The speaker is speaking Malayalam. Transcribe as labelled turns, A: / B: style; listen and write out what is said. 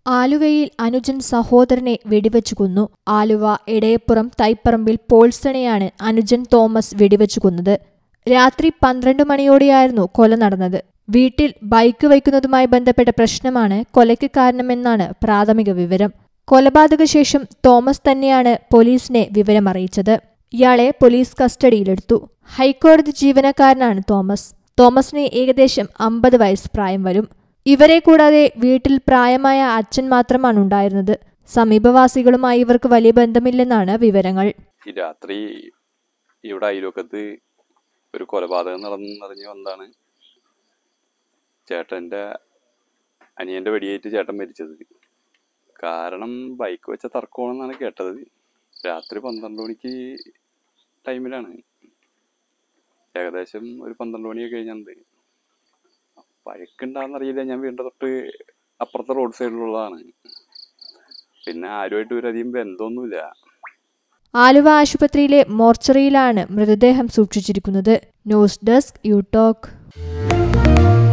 A: ആലുവയിൽ അനുജൻ സഹോദരനെ വെടിവെച്ചു കൊന്നു ആലുവ എടയപ്പുറം തൈപ്പറമ്പിൽ പോൾസണെയാണ് അനുജൻ തോമസ് വെടിവെച്ചു കൊന്നത് രാത്രി പന്ത്രണ്ട് മണിയോടെയായിരുന്നു കൊല നടന്നത് വീട്ടിൽ ബൈക്ക് വയ്ക്കുന്നതുമായി ബന്ധപ്പെട്ട പ്രശ്നമാണ് കൊലയ്ക്ക് കാരണമെന്നാണ് പ്രാഥമിക വിവരം കൊലപാതക ശേഷം തോമസ് തന്നെയാണ് പോലീസിനെ വിവരമറിയിച്ചത് ഇയാളെ പോലീസ് കസ്റ്റഡിയിലെടുത്തു ഹൈക്കോടതി ജീവനക്കാരനാണ് തോമസ് തോമസിന് ഏകദേശം അമ്പത് വയസ്സ് പ്രായം വരും ഇവരെ കൂടാതെ വീട്ടിൽ പ്രായമായ അച്ഛൻ മാത്രമാണ് ഉണ്ടായിരുന്നത് സമീപവാസികളുമായി ഇവർക്ക് വലിയ ബന്ധമില്ലെന്നാണ് വിവരങ്ങൾ
B: ഈ രാത്രി ഇവിടെ അയൽവക്കത്ത് ഒരു കൊലപാതകം നടന്നറിഞ്ഞ് വന്നാണ് ചേട്ടൻ്റെ അനിയൻ്റെ വെടിയേറ്റ് ചേട്ടൻ മരിച്ചത് കാരണം ബൈക്ക് വെച്ച തർക്കമാണെന്നാണ് കേട്ടത് രാത്രി പന്ത്രണ്ട് മണിക്ക് ടൈമിലാണ് ഏകദേശം ഒരു പന്ത്രണ്ട് മണിയൊക്കെ കഴിഞ്ഞിട്ടുണ്ട് പഴക്കുണ്ടാകുന്നറിയില്ല ഞാൻ വീടിൻ്റെ തൊട്ട് അപ്പുറത്തെ റോഡ് സൈഡിലുള്ളതാണ് പിന്നെ ആരുമായിട്ട് ഒരു അധികം ബന്ധമൊന്നുമില്ല
A: ആലുവ ആശുപത്രിയിലെ മോർച്ചറിയിലാണ് മൃതദേഹം സൂക്ഷിച്ചിരിക്കുന്നത് ന്യൂസ് ഡെസ്ക് യു ടോക്ക്